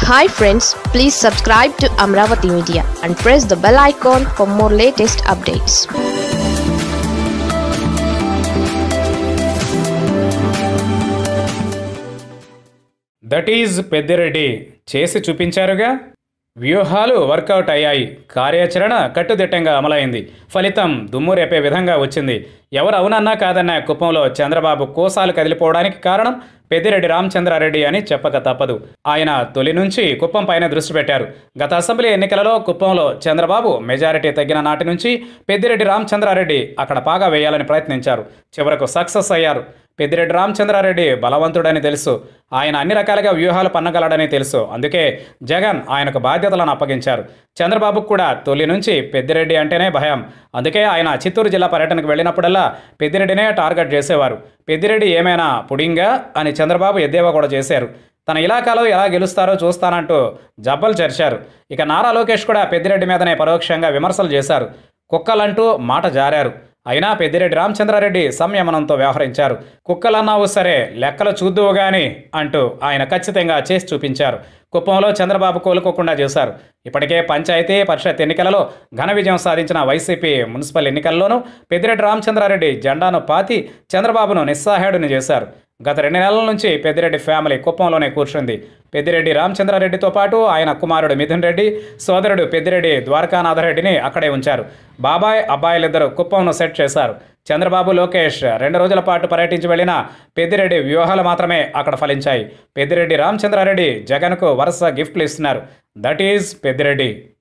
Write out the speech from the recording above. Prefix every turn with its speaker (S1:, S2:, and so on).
S1: hi friends please subscribe to Amaravati media and press the bell icon for more latest updates
S2: that is Peddireddy చేసి చూపించారుగా వ్యూహాలు work out అయ్యాయి కార్యాచరణ కట్టుదిట్టంగా అమలైంది ఫలితం దుమ్ము రేపే విధంగా వచ్చింది ఎవరు అవునన్నా కాదన్నా కుప్పంలో చంద్రబాబు కోసాలు కదిలిపోవడానికి కారణం పెద్దిరెడ్డి రామచంద్రారెడ్డి అని చెప్పక తప్పదు ఆయన తొలి నుంచి కుప్పం పైన దృష్టి పెట్టారు గత అసెంబ్లీ ఎన్నికలలో కుప్పంలో చంద్రబాబు మెజారిటీ తగ్గిన నాటి నుంచి పెద్దిరెడ్డి రామచంద్రారెడ్డి అక్కడ పాగా వేయాలని ప్రయత్నించారు చివరకు సక్సెస్ అయ్యారు పెద్దిరెడ్డి రామచంద్రారెడ్డి బలవంతుడని తెలుసు ఆయన అన్ని రకాలుగా వ్యూహాలు పన్నగలడని తెలుసు అందుకే జగన్ ఆయనకు బాధ్యతలను అప్పగించారు చంద్రబాబుకు కూడా తొలి నుంచి పెద్దిరెడ్డి అంటేనే భయం అందుకే ఆయన చిత్తూరు జిల్లా పర్యటనకు వెళ్ళినప్పుడల్లా పెద్దిరెడ్డినే టార్గెట్ చేసేవారు పెద్దిరెడ్డి ఏమైనా పుడింగా అని చంద్రబాబు ఎద్దేవా కూడా చేశారు తన ఇలాకాలో ఎలా గెలుస్తారో చూస్తానంటూ జబ్బలు చర్చారు ఇక నారా లోకేష్ కూడా పెద్దిరెడ్డి మీదనే పరోక్షంగా విమర్శలు చేశారు కుక్కలంటూ మాట జారారు అయినా పెద్దిరెడ్డి రామచంద్రారెడ్డి సంయమనంతో వ్యవహరించారు కుక్కలన్నావు సరే లెక్కలు చూద్దువు గాని అంటూ ఆయన ఖచ్చితంగా చేసి చూపించారు కుప్పంలో చంద్రబాబు కోలుకోకుండా చేశారు ఇప్పటికే పంచాయతీ పరిషత్ ఎన్నికలలో ఘన విజయం సాధించిన వైసీపీ మున్సిపల్ ఎన్నికల్లోనూ పెద్దిరెడ్డి రామచంద్రారెడ్డి జెండాను పాతి చంద్రబాబును నిస్సహాయుడిని చేశారు గత రెండు నెలల నుంచి పెద్దిరెడ్డి ఫ్యామిలీ కుప్పంలోనే కూర్చుంది పెద్దిరెడ్డి రామచంద్రారెడ్డితో పాటు ఆయన కుమారుడు మిథున్ రెడ్డి సోదరుడు పెద్దిరెడ్డి ద్వారకానాథరెడ్డిని అక్కడే ఉంచారు బాబాయ్ అబ్బాయిలిద్దరూ కుప్పంను సెట్ చేశారు చంద్రబాబు లోకేష్ రెండు రోజుల పాటు పర్యటించి వెళ్లిన పెద్దిరెడ్డి వ్యూహాలు మాత్రమే అక్కడ ఫలించాయి పెద్దిరెడ్డి రామచంద్రారెడ్డి జగన్కు వరుస గిఫ్ట్లు ఇస్తున్నారు దట్ ఈజ్ పెద్దిరెడ్డి